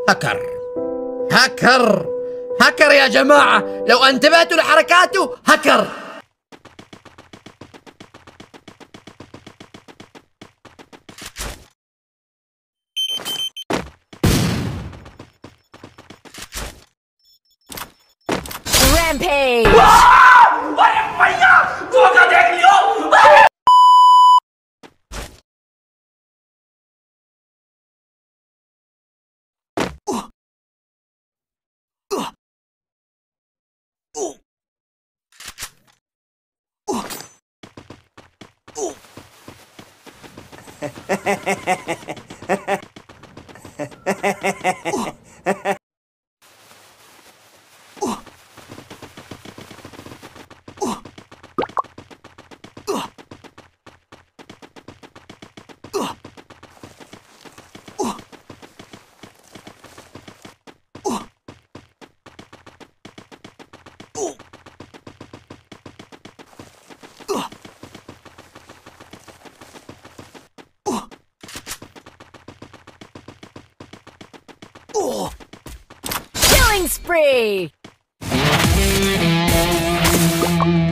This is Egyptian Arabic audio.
هكر هكر هكر يا جماعة لو انتبهتوا لحركاته هكر Rampage! 喂唔係啊，我架艇咗。 Killing spree!